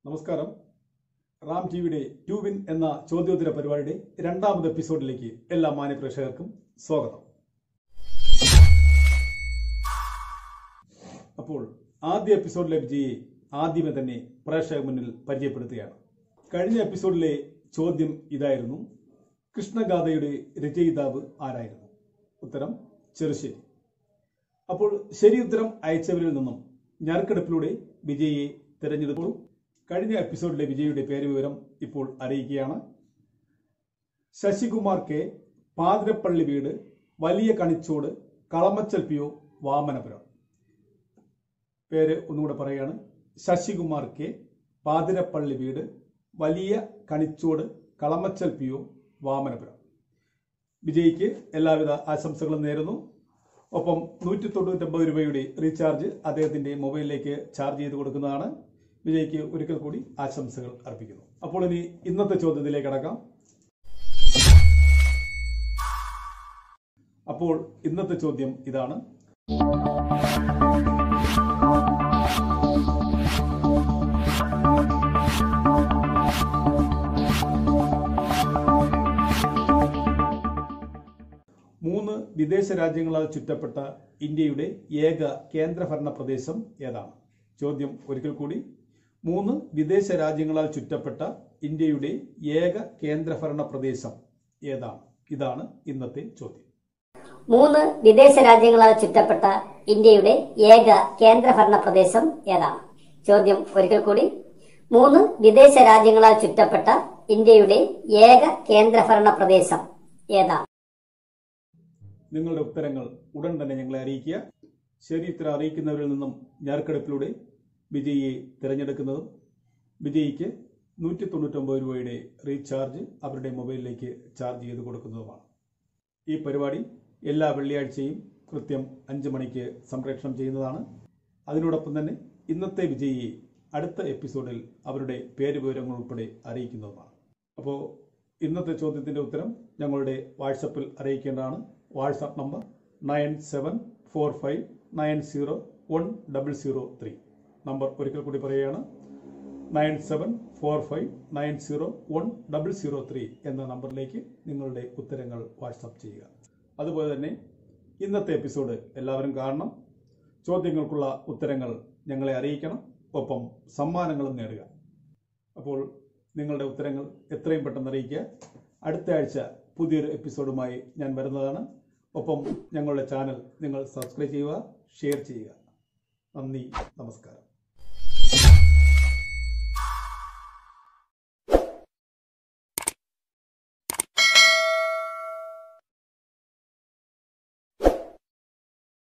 നമസ്കാരം റാം ടിവിയുടെ ട്യൂബിൻ എന്ന ചോദ്യോത്തര പരിപാടിയുടെ രണ്ടാമത് എപ്പിസോഡിലേക്ക് എല്ലാ മാന്യ പ്രേക്ഷകർക്കും സ്വാഗതം അപ്പോൾ ആദ്യ എപ്പിസോഡിലെ വിജയിയെ ആദ്യമേ തന്നെ പ്രേക്ഷക മുന്നിൽ പരിചയപ്പെടുത്തുകയാണ് കഴിഞ്ഞ എപ്പിസോഡിലെ ചോദ്യം ഇതായിരുന്നു കൃഷ്ണഗാഥയുടെ രചയിതാവ് ആരായിരുന്നു ഉത്തരം ചെറുശ്ശേരി അപ്പോൾ ശരി ഉത്തരം അയച്ചവരിൽ നിന്നും ഞാർക്കെടുപ്പിലൂടെ വിജയിയെ തിരഞ്ഞെടുത്തു കഴിഞ്ഞ എപ്പിസോഡിലെ വിജയിയുടെ പേര് വിവരം ഇപ്പോൾ അറിയിക്കുകയാണ് ശശികുമാർ കെ പാതിരപ്പള്ളി വീട് വലിയ കണിച്ചോട് കളമച്ചൽ പി ഒ വാമനപുരം പേര് ഒന്നുകൂടെ പറയുകയാണ് ശശികുമാർ കെ പാതിരപ്പള്ളി വീട് വലിയ കണിച്ചോട് കളമച്ചൽ പി ഒ വാമനപുരം വിജയിക്ക് എല്ലാവിധ ആശംസകളും നേരുന്നു ഒപ്പം നൂറ്റി തൊണ്ണൂറ്റൊമ്പത് രൂപയുടെ റീചാർജ് അദ്ദേഹത്തിന്റെ മൊബൈലിലേക്ക് ചാർജ് ചെയ്ത് കൊടുക്കുന്നതാണ് വിജയ്ക്ക് ഒരിക്കൽ കൂടി ആശംസകൾ അർപ്പിക്കുന്നു അപ്പോൾ ഇനി ഇന്നത്തെ ചോദ്യത്തിലേക്ക് കടക്കാം അപ്പോൾ ഇന്നത്തെ ചോദ്യം ഇതാണ് മൂന്ന് വിദേശ രാജ്യങ്ങളാൽ ചുറ്റപ്പെട്ട ഇന്ത്യയുടെ ഏക കേന്ദ്രഭരണ പ്രദേശം ഏതാണ് ചോദ്യം ഒരിക്കൽ കൂടി മൂന്ന് വിദേശ രാജ്യങ്ങളാൽ ചുറ്റപ്പെട്ട ഇന്ത്യയുടെ ഏക കേന്ദ്രഭരണ പ്രദേശം ഏതാണ് ഇതാണ് ഇന്നത്തെ ചോദ്യം മൂന്ന് വിദേശ രാജ്യങ്ങളാൽ ചുറ്റപ്പെട്ട ഇന്ത്യയുടെ ഏക കേന്ദ്രഭരണ പ്രദേശം ഏതാണ് ചോദ്യം ഒരിക്കൽ കൂടി മൂന്ന് വിദേശ രാജ്യങ്ങളാൽ ചുറ്റപ്പെട്ട ഇന്ത്യയുടെ ഏക കേന്ദ്രഭരണ പ്രദേശം ഏതാണ് നിങ്ങളുടെ ഉത്തരങ്ങൾ ഉടൻ തന്നെ ഞങ്ങളെ അറിയിക്കുക ശരി ഉത്തരം അറിയിക്കുന്നവരിൽ നിന്നും ഞാർക്കെടുപ്പിലൂടെ വിജയിയെ തിരഞ്ഞെടുക്കുന്നതും വിജയിക്ക് നൂറ്റി തൊണ്ണൂറ്റൊമ്പത് രൂപയുടെ റീചാർജ് അവരുടെ മൊബൈലിലേക്ക് ചാർജ് ചെയ്ത് കൊടുക്കുന്നതുമാണ് ഈ പരിപാടി എല്ലാ വെള്ളിയാഴ്ചയും കൃത്യം അഞ്ച് മണിക്ക് സംപ്രേഷണം ചെയ്യുന്നതാണ് അതിനോടൊപ്പം തന്നെ ഇന്നത്തെ വിജയിയെ അടുത്ത എപ്പിസോഡിൽ അവരുടെ പേര് വിവരങ്ങൾ ഉൾപ്പെടെ അറിയിക്കുന്നതുമാണ് അപ്പോൾ ഇന്നത്തെ ചോദ്യത്തിന്റെ ഉത്തരം ഞങ്ങളുടെ വാട്സപ്പിൽ അറിയിക്കേണ്ടതാണ് WhatsApp number nine seven four five nine zero one double zero three number ഒരിക്കൽ കൂടി പറയുകയാണ് nine seven four five nine zero one double zero three എന്ന നമ്പറിലേക്ക് നിങ്ങളുടെ ഉത്തരങ്ങൾ വാട്സപ്പ് ചെയ്യുക അതുപോലെ തന്നെ ഇന്നത്തെ എപ്പിസോഡ് എല്ലാവരും കാണണം ചോദ്യങ്ങൾക്കുള്ള ഉത്തരങ്ങൾ ഞങ്ങളെ അറിയിക്കണം ഒപ്പം സമ്മാനങ്ങളും നേടുക അപ്പോൾ നിങ്ങളുടെ ഉത്തരങ്ങൾ എത്രയും പെട്ടെന്ന് അറിയിക്കുക അടുത്ത ആഴ്ച പുതിയൊരു എപ്പിസോഡുമായി ഞാൻ വരുന്നതാണ് ഒപ്പം ഞങ്ങളുടെ ചാനൽ നിങ്ങൾ സബ്സ്ക്രൈബ് ചെയ്യുക ഷെയർ ചെയ്യുക നന്ദി നമസ്കാരം